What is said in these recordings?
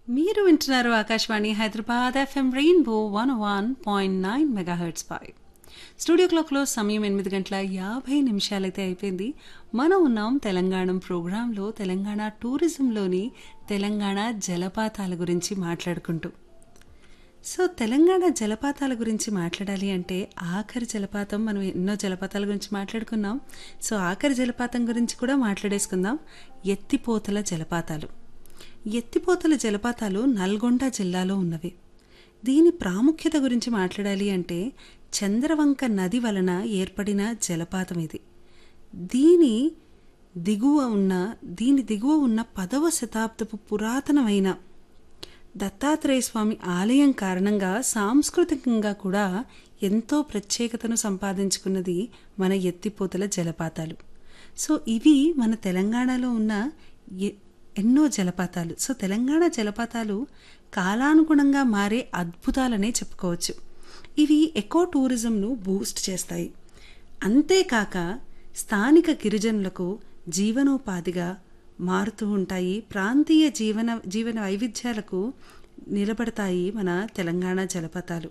మీరు వింటున్నారు Akashvani Hyderabad FM rainbow one one point nine megahertz పై స్టూడియో క్లాక్లో సమయం ఎనిమిది గంటల యాభై నిమిషాలైతే అయిపోయింది మనం ఉన్నాం తెలంగాణ ప్రోగ్రాంలో తెలంగాణ టూరిజంలోని తెలంగాణ జలపాతాల గురించి మాట్లాడుకుంటూ సో తెలంగాణ జలపాతాల గురించి మాట్లాడాలి అంటే ఆఖరి జలపాతం మనం ఎన్నో జలపాతాల గురించి మాట్లాడుకున్నాం సో ఆఖరి జలపాతం గురించి కూడా మాట్లాడేసుకుందాం ఎత్తిపోతల జలపాతాలు ఎత్తిపోతల జలపాతాలు నల్గొండ జిల్లాలో ఉన్నవి దీని ప్రాముఖ్యత గురించి మాట్లాడాలి అంటే చంద్రవంక నది వలన ఏర్పడిన జలపాతం ఇది దీని దిగువ ఉన్న దీని దిగువ ఉన్న పదవ శతాబ్దపు పురాతనమైన దత్తాత్రేయ స్వామి ఆలయం కారణంగా సాంస్కృతికంగా కూడా ఎంతో ప్రత్యేకతను సంపాదించుకున్నది మన ఎత్తిపోతల జలపాతాలు సో ఇవి మన తెలంగాణలో ఉన్న ఎ- ఎన్నో జలపాతాలు సో తెలంగాణ జలపాతాలు కాలానుగుణంగా మారే అద్భుతాలనే చెప్పుకోవచ్చు ఇవి ఎకో టూరిజంను బూస్ట్ చేస్తాయి అంతేకాక స్థానిక గిరిజనులకు జీవనోపాధిగా మారుతూ ఉంటాయి ప్రాంతీయ జీవన జీవన వైవిధ్యాలకు నిలబడతాయి మన తెలంగాణ జలపాతాలు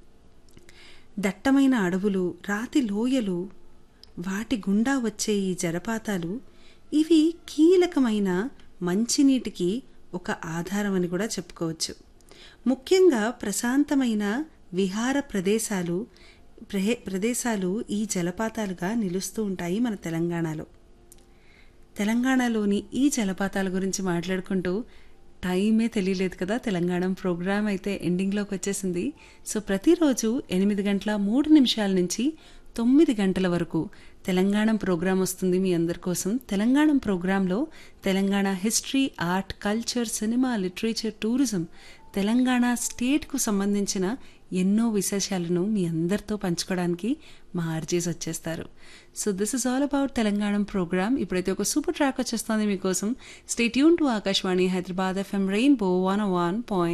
దట్టమైన అడవులు రాతి లోయలు వాటి గుండా వచ్చే ఈ జలపాతాలు ఇవి కీలకమైన మంచినీటికి ఒక ఆధారం అని కూడా చెప్పుకోవచ్చు ముఖ్యంగా ప్రశాంతమైన విహార ప్రదేశాలు ప్రహే- ప్రదేశాలు ఈ జలపాతాలుగా నిలుస్తూ ఉంటాయి మన తెలంగాణలో తెలంగాణలోని ఈ జలపాతాల గురించి మాట్లాడుకుంటూ టైమే తెలియలేదు కదా తెలంగాణ ప్రోగ్రామ్ అయితే ఎండింగ్లోకి వచ్చేసింది సో ప్రతిరోజు ఎనిమిది గంటల మూడు నిమిషాల నుంచి తొమ్మిది గంటల వరకు తెలంగాణ ప్రోగ్రాం వస్తుంది మీ అందరి కోసం తెలంగాణ ప్రోగ్రాంలో Telangana history art culture cinema literature tourism Telangana స్టేట్కు సంబంధించిన ఎన్నో విశేషాలను మీ అందరితో పంచుకోవడానికి మా ఆర్జీస్ వచ్చేస్తారు so this is all about Telangana program ఇప్పుడైతే ఒక సూపర్ ట్రాక్ వచ్చేస్తుంది మీకోసం స్టేట్ యూన్ to Akashvani Hyderabad FM rainbow one one point